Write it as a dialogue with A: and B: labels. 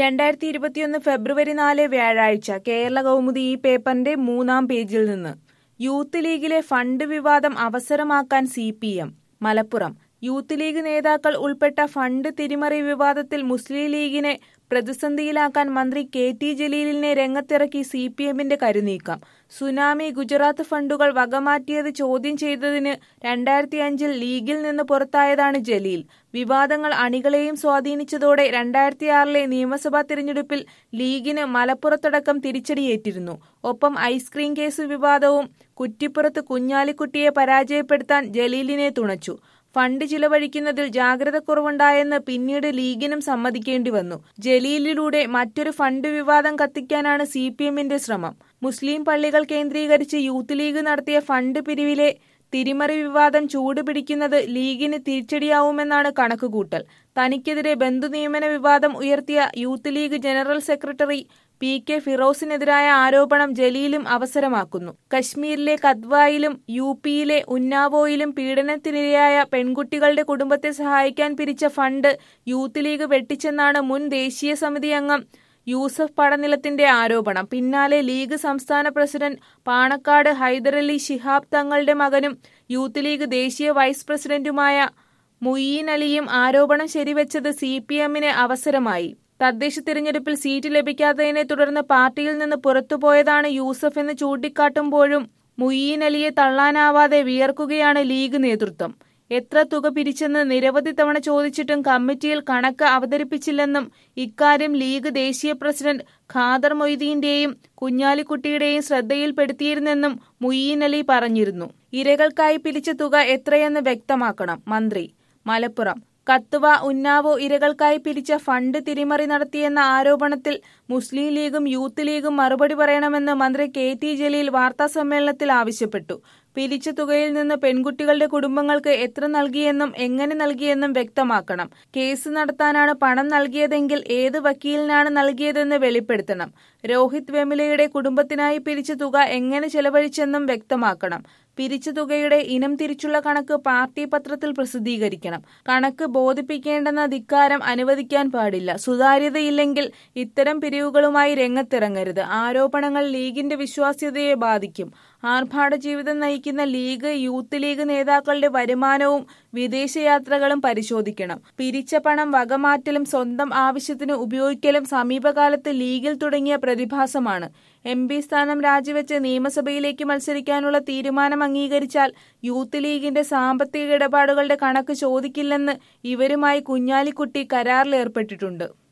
A: രണ്ടായിരത്തി ഇരുപത്തിയൊന്ന് ഫെബ്രുവരി നാല് വ്യാഴാഴ്ച കേരള കൗമുദി ഈ പേപ്പറിന്റെ മൂന്നാം പേജിൽ നിന്ന് യൂത്ത് ലീഗിലെ ഫണ്ട് വിവാദം അവസരമാക്കാൻ C P M Malappuram youth league നേതാക്കൾ ഉൾപ്പെട്ട ഫണ്ട് തിരിമറി വിവാദത്തിൽ മുസ്ലിം ലീഗിനെ പ്രതിസന്ധിയിലാക്കാൻ മന്ത്രി കെ ടി ജലീലിനെ രംഗത്തിറക്കി സി പി എമ്മിന്റെ കരുനീക്കം സുനാമി ഗുജറാത്ത് ഫണ്ടുകൾ വകമാറ്റിയത് ചോദ്യം ചെയ്തതിന് രണ്ടായിരത്തി അഞ്ചിൽ ലീഗിൽ നിന്ന് പുറത്തായതാണ് ജലീൽ വിവാദങ്ങൾ അണികളെയും സ്വാധീനിച്ചതോടെ രണ്ടായിരത്തിയാറിലെ നിയമസഭാ തിരഞ്ഞെടുപ്പിൽ ലീഗിന് മലപ്പുറത്തടക്കം തിരിച്ചടിയേറ്റിരുന്നു ഒപ്പം ഐസ്ക്രീം കേസ് വിവാദവും കുറ്റിപ്പുറത്ത് കുഞ്ഞാലിക്കുട്ടിയെ പരാജയപ്പെടുത്താൻ ജലീലിനെ തുണച്ചു ഫണ്ട് ചിലവഴിക്കുന്നതിൽ ജാഗ്രതക്കുറവുണ്ടായെന്ന് പിന്നീട് ലീഗിനും സമ്മതിക്കേണ്ടി വന്നു ജലീലിലൂടെ മറ്റൊരു ഫണ്ട് വിവാദം കത്തിക്കാനാണ് സി പി എമ്മിന്റെ ശ്രമം മുസ്ലിം പള്ളികൾ കേന്ദ്രീകരിച്ച് യൂത്ത് ലീഗ് നടത്തിയ ഫണ്ട് പിരിവിലെ തിരിമറി വിവാദം ചൂടുപിടിക്കുന്നത് ലീഗിന് തിരിച്ചടിയാവുമെന്നാണ് കണക്കുകൂട്ടൽ തനിക്കെതിരെ ബന്ധുനിയമന വിവാദം ഉയർത്തിയ youth league general secretary P K ഫിറോസിനെതിരായ ആരോപണം ജലീലും അവസരമാക്കുന്നു കശ്മീരിലെ കദ്വായിലും യു പിയിലെ ഉന്നാവോയിലും പീഡനത്തിനിരയായ പെൺകുട്ടികളുടെ കുടുംബത്തെ സഹായിക്കാൻ പിരിച്ച ഫണ്ട് യൂത്ത് ലീഗ് വെട്ടിച്ചെന്നാണ് മുൻ ദേശീയ സമിതി അംഗം യൂസഫ് പടനിലത്തിന്റെ ആരോപണം പിന്നാലെ ലീഗ് സംസ്ഥാന പ്രസിഡന്റ് പാണക്കാട് ഹൈദരലി ശിഹാബ് തങ്ങളുടെ മകനും യൂത്ത് ലീഗ് ദേശീയ വൈസ് പ്രസിഡന്റുമായ മുയീൻ അലിയും ആരോപണം ശരിവെച്ചത് സി പി എമ്മിന് അവസരമായി തദ്ദേശ തിരഞ്ഞെടുപ്പിൽ സീറ്റ് ലഭിക്കാത്തതിനെ തുടർന്ന് പാർട്ടിയിൽ നിന്ന് പുറത്തുപോയതാണ് യൂസഫ് എന്ന് ചൂണ്ടിക്കാട്ടുമ്പോഴും മുയീൻ അലിയെ തള്ളാനാവാതെ വിയർക്കുകയാണ് ലീഗ് നേതൃത്വം എത്ര തുക പിരിച്ചെന്ന് നിരവധി തവണ ചോദിച്ചിട്ടും കമ്മിറ്റിയിൽ കണക്ക് അവതരിപ്പിച്ചില്ലെന്നും ഇക്കാര്യം ലീഗ് ദേശീയ പ്രസിഡന്റ് ഖാദർ മൊയ്തീന്റെയും കുഞ്ഞാലിക്കുട്ടിയുടെയും ശ്രദ്ധയിൽപ്പെടുത്തിയിരുന്നെന്നും മുയീൻ അലി പറഞ്ഞിരുന്നു ഇരകൾക്കായി പിരിച്ച തുക എത്രയെന്ന് വ്യക്തമാക്കണം മന്ത്രി മലപ്പുറം കത്തുവ ഉന്നാവോ ഇരകൾക്കായി പിരിച്ച ഫണ്ട് തിരിമറി നടത്തിയെന്ന ആരോപണത്തിൽ മുസ്ലിം ലീഗും യൂത്ത് ലീഗും മറുപടി പറയണമെന്ന് മന്ത്രി കെ ടി ജലീൽ വാർത്താസമ്മേളനത്തിൽ ആവശ്യപ്പെട്ടു പിരിച്ച തുകയിൽ നിന്ന് പെൺകുട്ടികളുടെ കുടുംബങ്ങൾക്ക് എത്ര നൽകിയെന്നും എങ്ങനെ നൽകിയെന്നും വ്യക്തമാക്കണം കേസ് നടത്താനാണ് പണം നൽകിയതെങ്കിൽ ഏത് വക്കീലിനാണ് നൽകിയതെന്ന് വെളിപ്പെടുത്തണം രോഹിത് വെമുലയുടെ കുടുംബത്തിനായി പിരിച്ച തുക എങ്ങനെ ചെലവഴിച്ചെന്നും വ്യക്തമാക്കണം പിരിച്ച തുകയുടെ ഇനം തിരിച്ചുള്ള കണക്ക് പാർട്ടി പത്രത്തിൽ പ്രസിദ്ധീകരിക്കണം കണക്ക് ബോധിപ്പിക്കേണ്ടെന്ന ധിക്കാരം അനുവദിക്കാൻ പാടില്ല സുതാര്യതയില്ലെങ്കിൽ ഇത്തരം പിരിവുകളുമായി രംഗത്തിറങ്ങരുത് ആരോപണങ്ങൾ ലീഗിന്റെ വിശ്വാസ്യതയെ ബാധിക്കും ആർഭാട ജീവിതം നയിക്കുന്ന ലീഗ് യൂത്ത് ലീഗ് നേതാക്കളുടെ വരുമാനവും വിദേശയാത്രകളും പരിശോധിക്കണം പിരിച്ച പണം വകമാറ്റലും സ്വന്തം ആവശ്യത്തിന് ഉപയോഗിക്കലും സമീപകാലത്ത് ലീഗിൽ തുടങ്ങിയ പ്രതിഭാസമാണ് എം പി സ്ഥാനം രാജിവെച്ച് നിയമസഭയിലേക്ക് മത്സരിക്കാനുള്ള തീരുമാനം അംഗീകരിച്ചാൽ യൂത്ത് ലീഗിന്റെ സാമ്പത്തിക ഇടപാടുകളുടെ കണക്ക് ചോദിക്കില്ലെന്ന് ഇവരുമായി കുഞ്ഞാലിക്കുട്ടി കരാറിലേർപ്പെട്ടിട്ടുണ്ട്